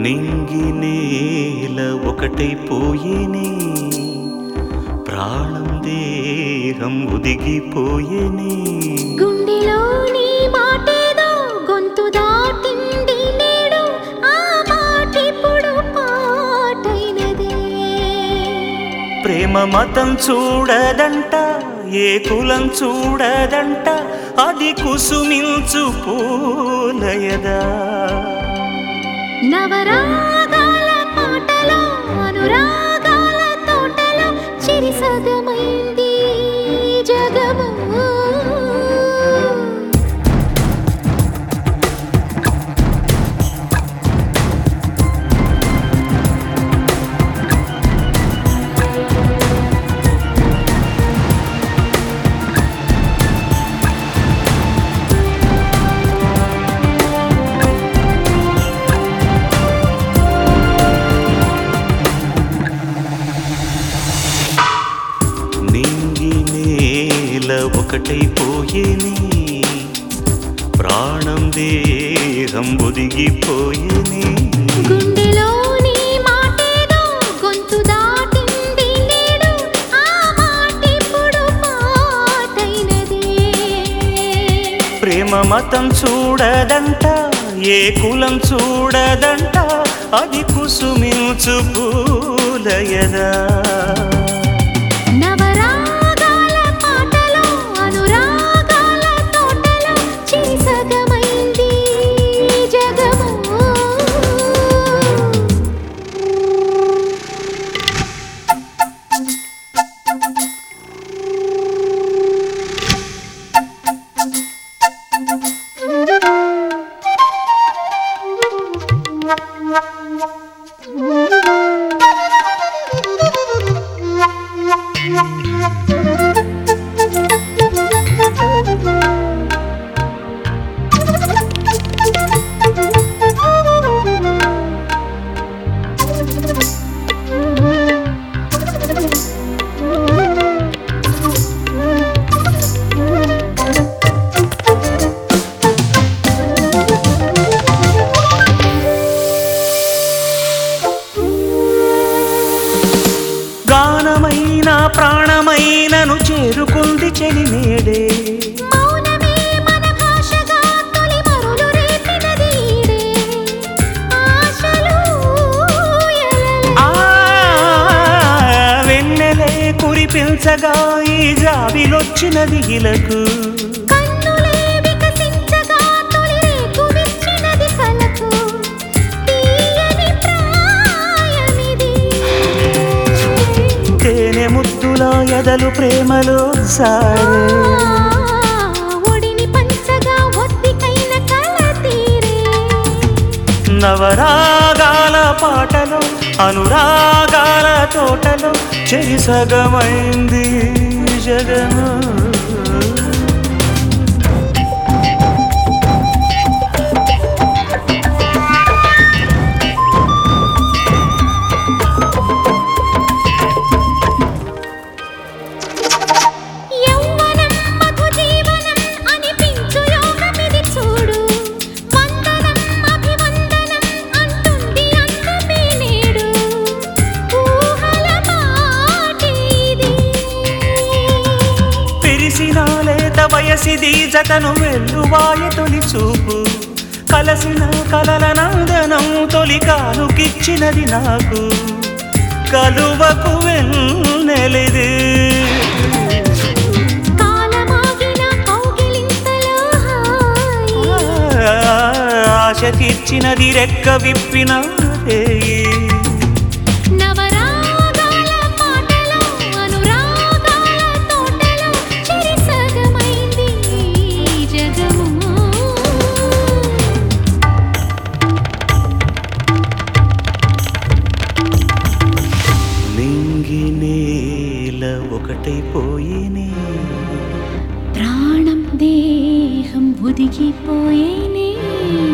నింగి నేల ఒకటైపోయేనే ప్రాణం దేహం ఒదిగిపోయేనే గుండెలోని మాటేదో గొంతు దాటింది నేడు ఆ మాటిప్పుడు పాటైనదే ప్రేమ మతం చూడదంట ఏ కులం చూడదంట అది కుసుమించు పూలయదా నవరాగాల పాటలో అనురాగాల తోటలో చిరిసగమైంది జగము నింగి నేల ఒకటైపోయేనే ప్రాణం దేహం ఒదిగిపోయేనే గుండెలోని మాటేదో గొంతు దాటింది నేడు ఆ మాటిప్పుడు పాటైనదే ప్రేమ మతం చూడదంట ఏ కులం చూడదంట అది కుసుమించు పూలయదా నవరాగాల పాటలో అనురాగాల తోటలో చిరిసగమైంది జగము గానమైన ప్రాణమైనను చేరుకుంది చెలిమేడే మౌనమే మన భాషగా తొలి మరులు రేపినది ఈడే. ఆశలు ఎలలే ఆ వెన్నెలే కురిపించగా ఈ జాబిలొచ్చినది ఇలకు కన్నులే వికసించగా తొలి రేకు విచ్చినది కలకు. తీయని ప్రాయమిది. తేనె ముద్దుల ఎదలు ప్రేమలో సారే ఆ, ఒడిని పంచగా ఒత్తికైన కల తీరే. నవరాగాల పాటలో అనురాగాల తోటలో చెరిసగమైంది జగము యౌవనం మధు జీవనం అనిపించు యోగమిది చూడు. వందనం అభివందనం అంటుంది అందమే నేడు. ఊహల మాటేది. పెరిసిన లేత వయసిది జతను వెల్లువాయ తొలి చూపు కలసిన కలల నందనం తొలి కానుకిచ్చినది నాకు కలువకు వెన్నెలిది కాలమాగిన కౌగిలింతలో హాయి. ఆశకిచ్చినది రెక్క విప్పిన రేయి. నవరాగాల పాటలో అనురాగాల తోటలో చిరిసగమైంది జగము నింగి నేల ఒకటైపోయినే ప్రాణం దేహం ఒదిగిపోయేనే